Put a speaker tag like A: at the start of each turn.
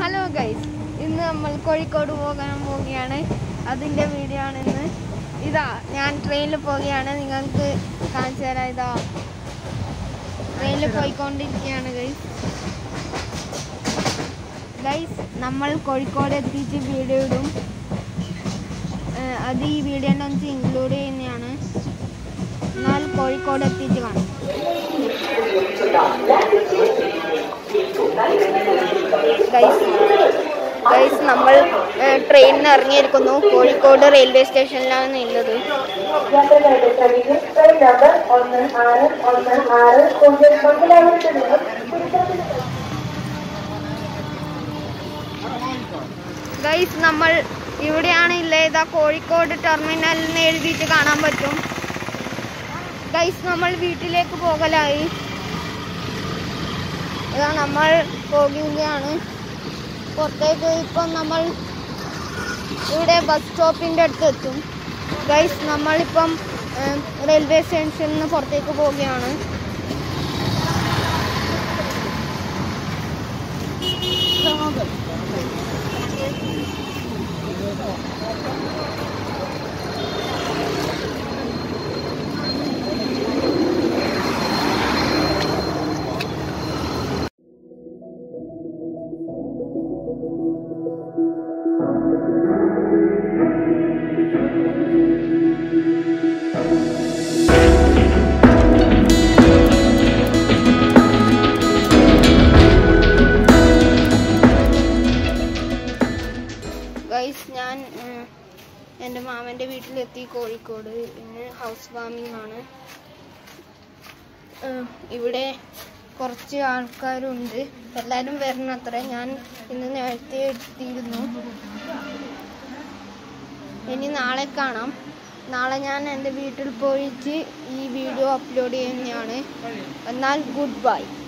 A: hello guys ഇന്ന് നമ്മൾ കോഴിക്കോട് പോകാൻ പോവുകയാണ് അതിൻ്റെ വീഡിയോ ആണ് ഇന്ന് ഇതാ ഞാൻ ട്രെയിനിൽ പോവുകയാണ് നിങ്ങൾക്ക് കാണിച്ചു തരാം ഇതാ ട്രെയിനിൽ പോയിക്കൊണ്ടിരിക്കുകയാണ് ഗൈസ് ഗൈസ് നമ്മൾ കോഴിക്കോട് എത്തിച്ച് വീഡിയോ ഇടും ഏഹ് അത് ഈ വീഡിയോൻ്റെ ഒന്ന് ഇൻക്ലൂഡ് ചെയ്യുന്നതാണ് എന്നാൽ കോഴിക്കോട് എത്തിച്ച് കാണാം ഗൈസ് ഗൈസ് നമ്മൾ ട്രെയിനിൽ ഇറങ്ങിയിരിക്കുന്നു കോഴിക്കോട് റെയിൽവേ സ്റ്റേഷനിലാണ് ഉള്ളത്
B: യാത്രക്കാരുടെ ശ്രമിക്കും ട്രെയിൻ നമ്പർ ഒന്ന് ആറ് ഒന്ന് ആറ് പൂജ്യം മംഗലാപുരത്ത് നിന്നും പുതുച്ചേരി
A: ഗൈസ് നമ്മൾ ഇവിടെയാണ് ഇല്ലേ ഇതാ കോഴിക്കോട് ടെർമിനലിന് എഴുതിയിട്ട് കാണാൻ പറ്റും ഗൈസ് നമ്മൾ വീട്ടിലേക്ക് പോകലായി ഇതാ നമ്മൾ പോകുകയാണ് പുറത്തേക്ക് ഇപ്പം നമ്മൾ ഇവിടെ ബസ് സ്റ്റോപ്പിൻ്റെ അടുത്ത് എത്തും ഗൈസ് നമ്മളിപ്പം ഏം, റെയിൽവേ സ്റ്റേഷനിൽ നിന്ന് പുറത്തേക്ക് പോവുകയാണ് ഗൈസ് ഞാൻ ഉം, എൻ്റെ മാമൻ്റെ വീട്ടിലെത്തി കോഴിക്കോട് ഇന്ന് ഹൗസ് വാമിംഗ് ആണ് ഉം, ഇവിടെ കുറച്ച് ആൾക്കാരുണ്ട് എല്ലാവരും വരണത്രേ ഞാൻ ഇന്ന് നേരത്തെ എത്തിയിരുന്നു ഇനി നാളെ കാണാം നാളെ ഞാൻ എൻ്റെ വീട്ടിൽ പോയിട്ട് ഈ വീഡിയോ അപ്ലോഡ് ചെയ്യുന്നതാണ് എന്നാൽ ഗുഡ് ബൈ